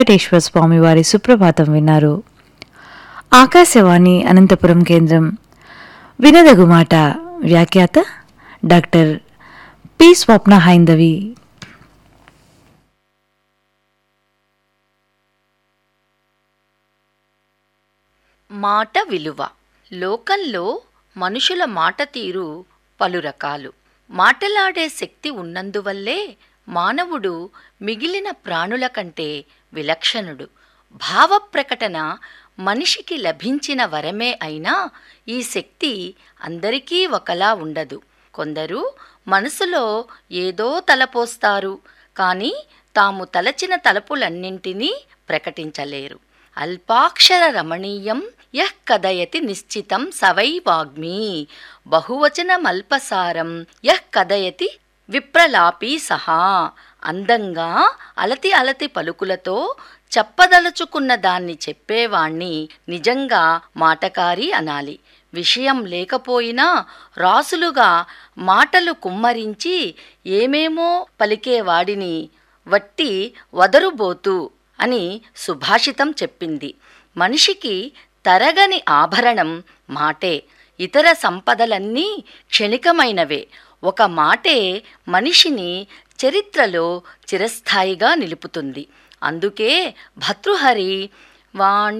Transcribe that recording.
వెంకటేశ్వర స్వామి వారి సుప్రభాతం విన్నారు ఆకాశవాణి అనంతపురం కేంద్రం వినదగు మాట వ్యాఖ్యాత డాక్టర్ పి స్వప్న హైందవి మాట విలువ లోకంలో మనుషుల మాట తీరు పలు రకాలు మాటలాడే శక్తి ఉన్నందువల్లే మానవుడు మిగిలిన ప్రాణుల కంటే విలక్షణుడు భావ ప్రకటన మనిషికి లభించిన వరమే అయినా ఈ శక్తి అందరికీ ఒకలా ఉండదు కొందరు మనసులో ఏదో తలపోస్తారు కానీ తాము తలచిన తలపులన్నింటినీ ప్రకటించలేరు అల్పాక్షర రమణీయం యః కదయతి నిశ్చితం సవై వాగ్మీ బహువచనమల్పసారం యః కదయతి విప్రలాపీ సహా అందంగా అలతి అలతి పలుకులతో చెప్పదలుచుకున్న దాన్ని చెప్పేవాణ్ణి నిజంగా మాటకారి అనాలి విషయం లేకపోయినా రాసులుగా మాటలు కుమ్మరించి ఏమేమో పలికేవాడిని వట్టి వదరుబోతు అని సుభాషితం చెప్పింది మనిషికి తరగని ఆభరణం మాటే ఇతర సంపదలన్నీ క్షణికమైనవే ఒక మాటే మనిషిని చరిత్రలో చిరస్థాయిగా నిలుపుతుంది అందుకే భర్తృహరి వాణ్